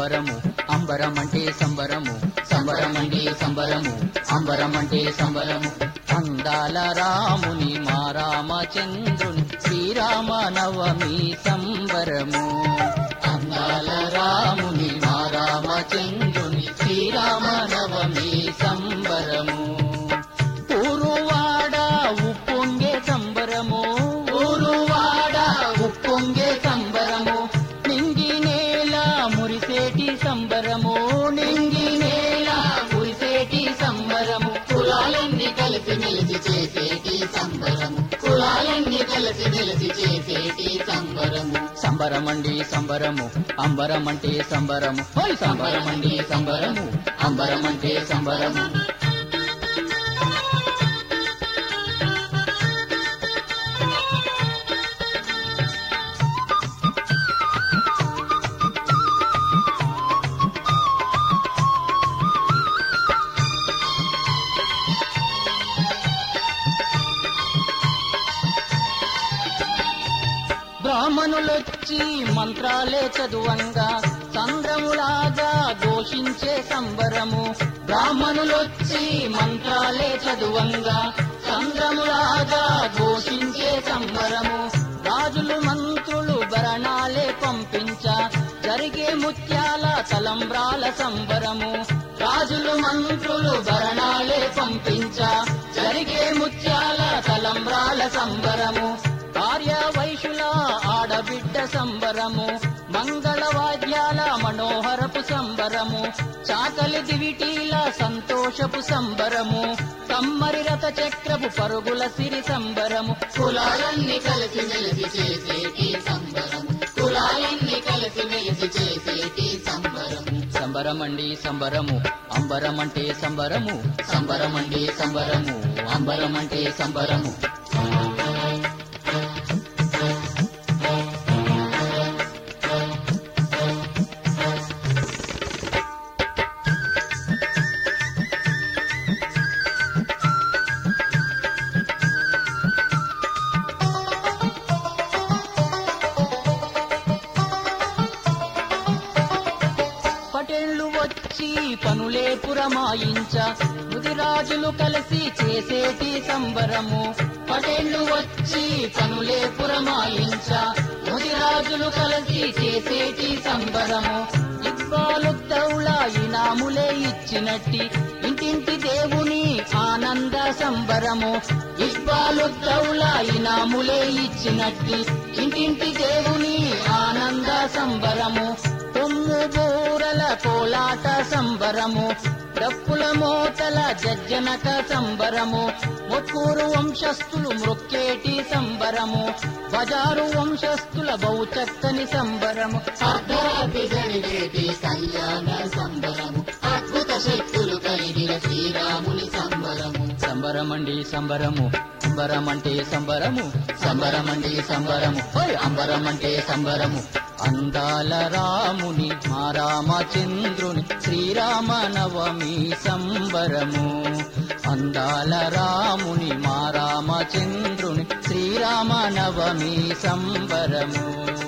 సంబరము అంబరమంటే సంబరము సంబరమంటే సంబరము అంబరమంటే సంబరము అందాల రాముని మా రామచంద్రుని శ్రీరామ నవమి సంబరము అందాల రాముని మా రామచంద్రుని శ్రీరామ నవమి సంబరము ఊరువాడ ఉప్పొంగే సంబరము ఊరువాడ ఉప్పొంగే సంబరము నింగి నేల మురిసేటి సంబరము నింగి నేల మురిసేటి సంబరము కులాలన్నీ కలిసి మెలిసి చేసేటి సంబరము కులాలన్నీ కలిసి మెలిసి చేసేటి సంబరము సంబరమండి సంబరము అంబరమంటే సంబరము హోయ్ సంబరమండి సంబరము అంబరమంటే సంబరము బ్రాహ్మణులొచ్చి మంత్రాలే చదువంగా చంద్రములాగా ఘోషించే సంబరము బ్రాహ్మణులొచ్చి మంత్రాలే చదువంగా చంద్రములాగా ఘోషించే సంబరము రాజులు మంత్రులు భరణాలే పంపించ జరిగే ముత్యాల తలంబ్రాల సంబరము రాజులు మంత్రులు భరణాలే పంపించ జరిగే ముత్యాల తలంబ్రాల సంబరము భార్య వైశుల ఆడబిడ్డ సంబరము మంగళ వాద్యాల మనోహరపు సంబరము చాకలి దివిటీల సంతోషపు సంబరము కమ్మరి రథ చక్రపు పరుగుల సిరి సంబరము కులాలన్నీ కలిసి మెలిసి చేసేటి సంబరము కులాలన్నీ కలిసి మెలిసి చేసేటి సంబరము సంబరమండి సంబరము అంబరమంటే సంబరము సంబరమండి సంబరము అంబరమంటే సంబరము పటేళ్లు వచ్చి పనులే పురమాయించ ముదిరాజులు కలిసి చేసేటి సంబరము పటేళ్లు వచ్చి పనులే పురమాయించ ముదిరాజులు కలిసి చేసేటి సంబరము ఇక్బాలుద్దౌలా ఇనాములే ఇచ్చినట్టి ఇంటింటి దేవుని ఆనంద సంబరము ఇక్బాలుద్దౌలా ఇనాములే ఇచ్చినట్టి ఇంటింటి దేవుని ఆనంద సంబరము కొమ్ము బూరల కోలాట సంబరము డప్పుల మోతల జజ్జనక సంబరము మొక్కూరు వంశస్థులు మృక్కేటి సంబరము బజారు వంశస్థుల బహుచక్కని సంబరము అర్ధరాత్రి జరిగేటి కళ్యాణ సంబరము అద్భుత శక్తులు కలిగిన శ్రీరాముని సంబరము సంబరమండి సంబరము అంబరమంటే సంబరము సంబరమండి సంబరము ఓయ్ అంబరమంటే సంబరము అందాల రాముని మా రామచంద్రుని శ్రీరామ నవమి సంబరము అందాల రాముని మా రామచంద్రుని శ్రీరామ నవమి సంబరము